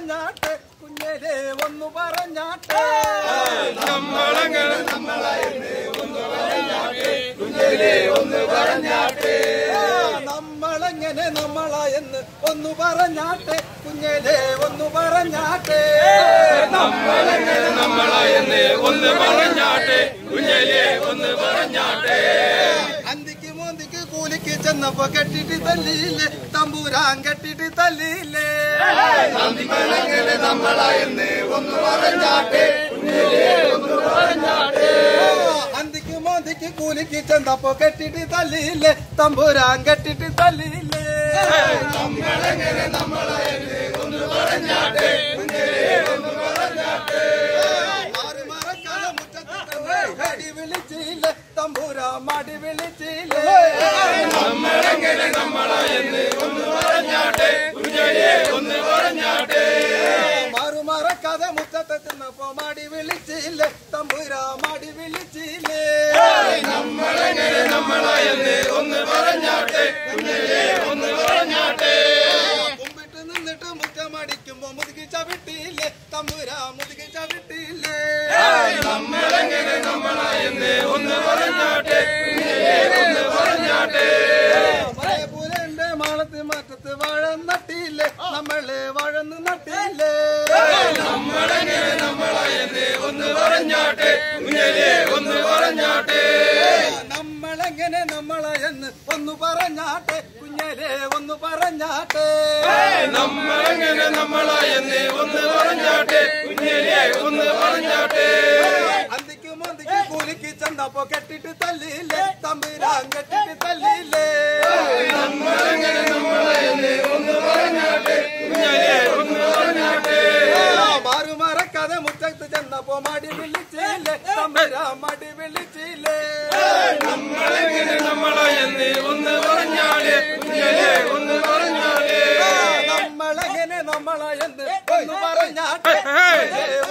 പറഞ്ഞാട്ടെ കുഞ്ഞേലേ ഒന്ന് പറഞ്ഞാട്ടെ നമ്മളങ്ങനെ നമ്മളെങ്ങനെ നമ്മളാ എന്ന് ഒന്ന് പറഞ്ഞാട്ടെ കുഞ്ഞേലേ ഒന്ന് പറഞ്ഞാട്ടെ നമ്മളങ്ങനെ നമ്മളായെന്ന് ഒന്ന് പറഞ്ഞാട്ടെ കുഞ്ഞലേ ഒന്ന് പറഞ്ഞാട്ടെ അന്തിക്ക് മോന്തിക്ക് കൂലിക്ക് ചെന്നപ്പോ കെട്ടിട്ട് തല്ലിയില്ലേ തമ്പൂരാൻ കെട്ടിട്ട് തല്ലിയില്ലേ നമ്മളങ്ങനെ നമ്മളായെന്ന് ഒന്ന് പറഞ്ഞാട്ടെ അന്തിക്ക് മോന്തിക്ക് കൂലിക്ക് ചെന്നപ്പോ കെട്ടിട്ട് തല്ലിയില്ലേ തമ്പൂരാൻ കെട്ടിട്ട് തല്ലിയില്ലേ നമ്മളങ്ങനെ നമ്മളായെന്ന് ഒന്ന് പറഞ്ഞാട്ടെ ആറ് മറക്കാതെ മുറ്റത്ത് തന്നെ മടി വിളിച്ചില്ലേ തമ്പൂരാ മടി വിളിച്ചില്ലേ നമ്മളങ്ങനെ നമ്മളായെന്ന് ഒന്ന് പറഞ്ഞാട്ടെ കുഞ്ഞലേ ഒന്ന് പറഞ്ഞാട്ടെ മറുമറക്കാതെ മുറ്റത്ത് ചെന്നപ്പോ മടി വിളിച്ചില്ലേ തമ്പൂരാ മടി വിളിച്ചില്ലേ നമ്മളങ്ങനെ നമ്മളായെന്ന് ഒന്ന് പറഞ്ഞാട്ടെ കുഞ്ഞലേ ഒന്ന് പറഞ്ഞാട്ടെ കുമ്പിട്ട് നിന്നിട്ട് മുറ്റമടിക്കുമ്പോ മുതുകി ചവിട്ടിയില്ലേ തമ്പൂരാ മുതുകി ചവിട്ടിയില്ലേ നമ്മളങ്ങനെ നമ്മളായെന്ന് ഒന്ന് പറഞ്ഞാട്ടെ കുഞ്ഞലേ ഒന്ന് പറഞ്ഞാട്ടെ മലയപ്പൂരന്റെ മാളത്ത് മാറ്റത്ത് വാഴ നട്ടിയില്ലേ നമ്മള് വഴന്ന് നട്ടിയില്ലേ നമ്മളങ്ങനെ നമ്മളായെന്ന് ഒന്ന് പറഞ്ഞാട്ടെ കുഞ്ഞലേ ഒന്ന് പറഞ്ഞാട്ടെ നമ്മളെങ്ങനെ നമ്മളെ എന്ന് ഒന്ന് പറഞ്ഞാട്ടെ കുഞ്ഞരെ ഒന്ന് പറഞ്ഞാട്ടെ നമ്മളങ്ങനെ നമ്മളായെന്ന് ഒന്ന് പറഞ്ഞാട്ടെ കുഞ്ഞലേ ഒന്ന് പറഞ്ഞാട്ടെ അന്തിക്ക് മന്തിക്ക് കൂലിക്ക് ചെന്നപ്പോ കെട്ടിട്ട് തല്ലിയില്ലേ തമ്പുരാൻ കെട്ടിട്ട് തല്ലിയില്ലേ നമ്മളങ്ങനെ നമ്മളായെന്ന് ഒന്ന് പറഞ്ഞാട്ടെ കുഞ്ഞലേ ഒന്ന് പറഞ്ഞാട്ടെ മാറു മറക്കാതെ മുറ്റത്ത് ചെന്നപ്പോ മടി വിളിച്ചില്ലേ തമ്പുരാൻ മടി വിളിച്ചില്ലേ നമ്മളെങ്ങനെ നമ്മളായെന്ന് ഒന്ന് പറഞ്ഞാലേ കുഞ്ഞലേ ഒന്ന് പറഞ്ഞാലേ നമ്മളെങ്ങനെ നമ്മളെ എന്ന് ഒന്ന് പറഞ്ഞാട്ടെ